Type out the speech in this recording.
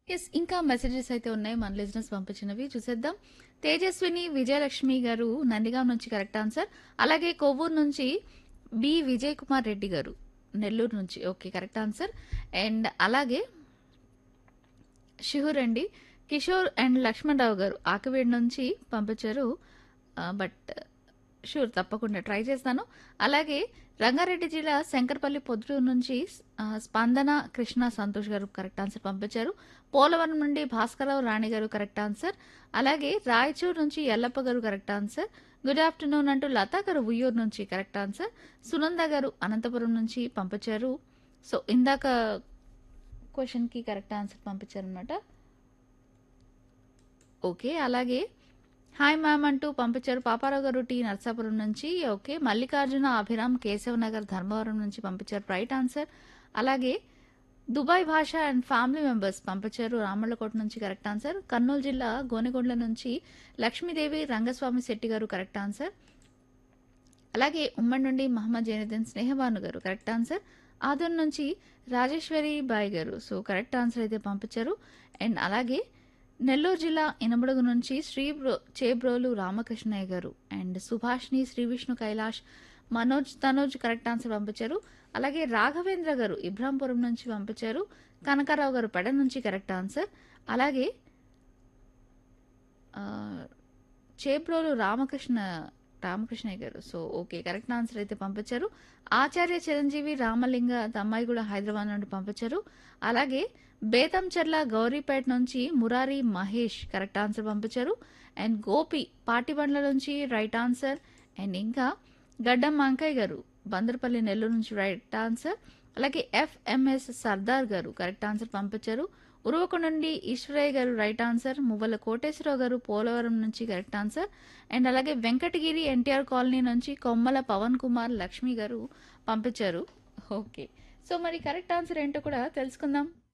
Yes. ఇంకా messages అయితే ఉన్నాయి మన లిజనర్స్ పంపించినవి చూసేద్దాం. తేజస్విని విజయలక్ష్మి గారు నందిగాం నుంచి కరెక్ట్ ఆన్సర్. అలాగే కొవ్వూరు నుంచి బి విజయ్ కుమార్ రెడ్డి గారు నెల్లూరు నుంచి ఓకే కరెక్ట్ ఆన్సర్. అండ్ అలాగే షుహూర్ అండి. కిషోర్ అండ్ లక్ష్మణరావు గారు ఆకివీడు నుంచి పంపించారు. ఆహ్, బట్ షూర్ తప్పకుండా ట్రై చేస్తాను. అలాగే రంగారెడ్డి జిల్లా శంకరపల్లి పొద్దుటూరు నుంచి ఆహ్, స్పందన కృష్ణ సంతోష్ గారు కరెక్ట్ ఆన్సర్ పంపించారు. పోలవరం నుండి భాస్కరరావు రాణి గారు కరెక్ట్ ఆన్సర్. అలాగే రాయచూరు నుంచి ఎల్లప్ప గారు కరెక్ట్ ఆన్సర్. గుడ్ ఆఫ్టర్‌నూన్ అంటూ లతా గారు ఉయ్యూరు నుంచి కరెక్ట్ ఆన్సర్. సునంద గారు అనంతపురం నుంచి పంపించారు. సో ఇందాక క్వెషన్‌కి కరెక్ట్ ఆన్సర్ పంపించారనమాట. ఓకే. అలాగే హాయ్ మ్యామ్ అంటూ పంపించారు. పాపారావు గారు టీ నరసాపురం నుంచి ఓకే. మల్లికార్జున అభిరామ్ కేశవ్ నగర్ ధర్మవరం నుంచి పంపించారు రైట్ ఆన్సర్. అలాగే Dubai Basha and family members పంపించారు రామళ్ళకోట నుంచి కరెక్ట్ ఆన్సర్. కర్నూలు జిల్లా గోనెగొండ్ల నుంచి లక్ష్మీదేవి రంగస్వామి శెట్టి గారు కరెక్ట్ ఆన్సర్. అలాగే ఉమ్మడి నుండి మహమ్మద్ జైనుద్దీన్ స్నేహబాను గారు కరెక్ట్ ఆన్సర్. ఆదోన్ నుంచి రాజేశ్వరి బాయ్ గారు సో కరెక్ట్ ఆన్సర్ అయితే పంపించారు. అండ్ అలాగే నెల్లూరు జిల్లా ఇనమడుగు నుంచి శ్రీ బ్రో చేబ్రోలు రామకృష్ణయ్య గారు and Subhashini Sri Vishnu Kailash Manoj Tanoj correct answer పంపించారు. అలాగే రాఘవేంద్ర గారు ఇబ్రాంపురం నుంచి పంపించారు. కనకారావు గారు పెడ నుంచి కరెక్ట్ ఆన్సర్. అలాగే ఆహ్, చేబ్రోలు రామకృష్ణ రామకృష్ణయ్య గారు సో ఓకే కరెక్ట్ ఆన్సర్ అయితే పంపించారు. ఆచార్య చిరంజీవి రామలింగ దమ్మాయిగూడ హైదరాబాద్ నుండి పంపించారు. అలాగే బేతంచెర్ల గౌరీపేట నుంచి మురారి మహేష్ కరెక్ట్ ఆన్సర్ పంపించారు. అండ్ గోపి పాటిబండ్ల నుంచి రైట్ ఆన్సర్. అండ్ ఇంకా గడ్డం మాంకయ్య గారు బందరపల్లి నెల్లూరు నుంచి రైట్ ఆన్సర్. అలాగే ఎఫ్ఎంఎస్ సర్దార్ గారు కరెక్ట్ ఆన్సర్ పంపించారు. ఉరవకొండ నుండి ఈశ్వరయ్య గారు రైట్ ఆన్సర్. మువ్వల కోటేశ్వరరావు గారు పోలవరం నుంచి కరెక్ట్ ఆన్సర్. అండ్ అలాగే వెంకటగిరి ఎన్టీఆర్ కాలనీ నుంచి కొమ్మల పవన్ కుమార్ లక్ష్మి గారు పంపించారు. ఓకే. సో మరి కరెక్ట్ ఆన్సర్ ఏంటో కూడా తెలుసుకుందాం.